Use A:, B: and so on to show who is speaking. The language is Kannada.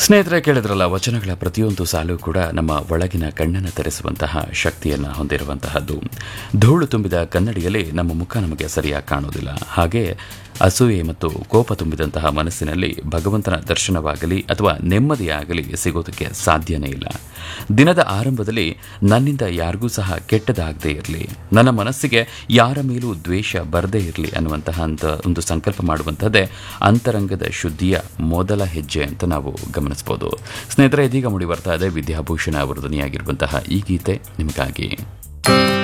A: ಸ್ನೇಹಿತರೆ ಕೇಳಿದ್ರಲ್ಲ ವಚನಗಳ ಪ್ರತಿಯೊಂದು ಸಾಲು ಕೂಡ ನಮ್ಮ ಒಳಗಿನ ಕಣ್ಣನ್ನು ತೆರೆಸುವಂತಹ ಶಕ್ತಿಯನ್ನು ಹೊಂದಿರುವಂತಹದ್ದು ಧೂಳು ತುಂಬಿದ ಕನ್ನಡಿಯಲ್ಲಿ ನಮ್ಮ ಮುಖ ನಮಗೆ ಸರಿಯಾಗಿ ಕಾಣೋದಿಲ್ಲ ಹಾಗೆ ಅಸೂಯೆ ಮತ್ತು ಕೋಪ ತುಂಬಿದಂತಹ ಮನಸ್ಸಿನಲ್ಲಿ ಭಗವಂತನ ದರ್ಶನವಾಗಲಿ ಅಥವಾ ನೆಮ್ಮದಿಯಾಗಲಿ ಸಿಗೋದಕ್ಕೆ ಸಾಧ್ಯನೇ ಇಲ್ಲ ದಿನದ ಆರಂಭದಲ್ಲಿ ನನ್ನಿಂದ ಯಾರಿಗೂ ಸಹ ಕೆಟ್ಟದಾಗದೇ ಇರಲಿ ನನ್ನ ಮನಸ್ಸಿಗೆ ಯಾರ ಮೇಲೂ ದ್ವೇಷ ಬರದೇ ಇರಲಿ ಅನ್ನುವಂತಹ ಅಂತ ಒಂದು ಸಂಕಲ್ಪ ಮಾಡುವಂಥದ್ದೇ ಅಂತರಂಗದ ಶುದ್ಧಿಯ ಮೊದಲ ಹೆಜ್ಜೆ ಅಂತ ನಾವು ಗಮನಿಸಬಹುದು ಸ್ನೇಹಿತರೆ ಇದೀಗ ಮುಡಿ ಬರ್ತಾ ಇದೆ ವಿದ್ಯಾಭೂಷಣ ಅವರ ಧ್ವನಿಯಾಗಿರುವಂತಹ ಈ ಗೀತೆ ನಿಮಗಾಗಿ